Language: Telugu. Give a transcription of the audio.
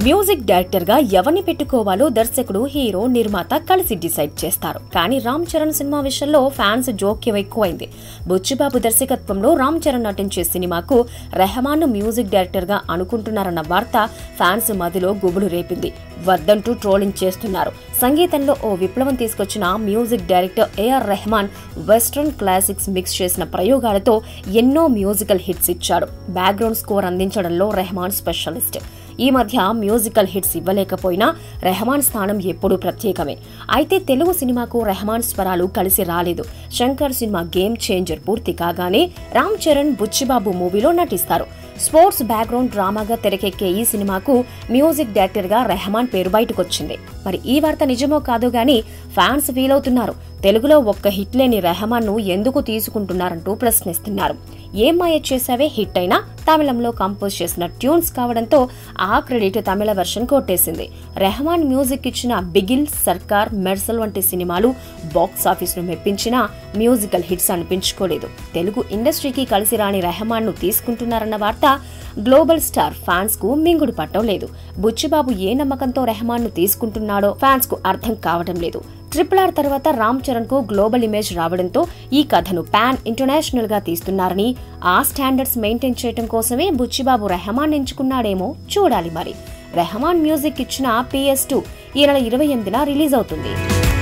మ్యూజిక్ డైరెక్టర్ గా ఎవరిని పెట్టుకోవాలో దర్శకుడు హీరో నిర్మాత కలిసి డిసైడ్ చేస్తారు కానీ రామ్ చరణ్ సినిమా విషయంలో ఫ్యాన్స్ జోక్యం ఎక్కువైంది బుచ్చిబాబు దర్శకత్వంలో రామ్ చరణ్ నటించే సినిమాకు రెహమాన్ మ్యూజిక్ డైరెక్టర్ గా అనుకుంటున్నారన్న వార్త ఫ్యాన్స్ మదిలో గుబులు రేపింది వద్దంటూ ట్రోలింగ్ చేస్తున్నారు సంగీతంలో ఓ విప్లవం తీసుకొచ్చిన music director A R Rahman western classics mix చేసిన ప్రయోగాలతో ఎన్నో మ్యూజికల్ హిట్స్ ఇచ్చాడు బ్యాక్గ్రౌండ్ స్కోర్ అందించడంలో రెహమాన్ స్పెషలిస్ట్ ఈ మధ్య మ్యూజికల్ హిట్స్ ఇవ్వలేకపోయినా రెహమాన్ స్థానం ఎప్పుడూ ప్రత్యేకమే అయితే తెలుగు సినిమాకు రెహమాన్ స్వరాలు కలిసి రాలేదు శంకర్ సినిమా గేమ్ చేంజర్ పూర్తి కాగానే రామ్ చరణ్ బుచ్చిబాబు మూవీలో నటిస్తారు స్పోర్ట్స్ బ్యాక్గ్రౌండ్ డ్రామాగా తెరకెక్కే ఈ సినిమాకు మ్యూజిక్ డైరెక్టర్ గా రెహమాన్ పేరు బయటకొచ్చింది మరి ఈ వార్త నిజమో కాదో గానీ ఫ్యాన్స్ ఫీల్ అవుతున్నారు తెలుగులో ఒక్క హిట్ లేని రెహమాన్ ను ఎందుకు తీసుకుంటున్నారంటూ ప్రశ్నిస్తున్నారు ఏం మాయ చేసావే హిట్ అయినా తమిళంలో కంపోజ్ చేసిన ట్యూన్స్ కావడంతో ఆ క్రెడిట్ తమిళ వెర్షన్ కొట్టేసింది రెహమాన్ మ్యూజిక్ ఇచ్చిన బిగిల్ సర్కార్ మెర్సల్ వంటి సినిమాలు బాక్స్ ఆఫీస్ ను మెప్పించినా మ్యూజికల్ హిట్స్ అనిపించుకోలేదు తెలుగు ఇండస్ట్రీకి కలిసి రాని రెహమాన్ ను తీసుకుంటున్నారన్న వార్త గ్లోబల్ స్టార్ ఫ్యాన్స్ కు మింగుడు పట్టం లేదు బుచ్చిబాబు ఏ నమ్మకంతో రెహమాన్ ను తీసుకుంటున్నాడో ఫ్యాన్స్ కు అర్థం కావడం లేదు ట్రిపుల్ ఆర్ తర్వాత రామ్ చరణ్ కు గ్లోబల్ ఇమేజ్ రావడంతో ఈ కథను పాన్ ఇంటర్నేషనల్ గా తీస్తున్నారని ఆ స్టాండర్డ్స్ మెయింటైన్ చేయడం కోసమే బుచ్చిబాబు రెహమాన్ ఎంచుకున్నాడేమో చూడాలి మరి రెహమాన్ మ్యూజిక్ ఇచ్చిన పిఎస్ టూ ఈ నెల ఇరవై ఎనిమిదిన రిలీజ్ అవుతుంది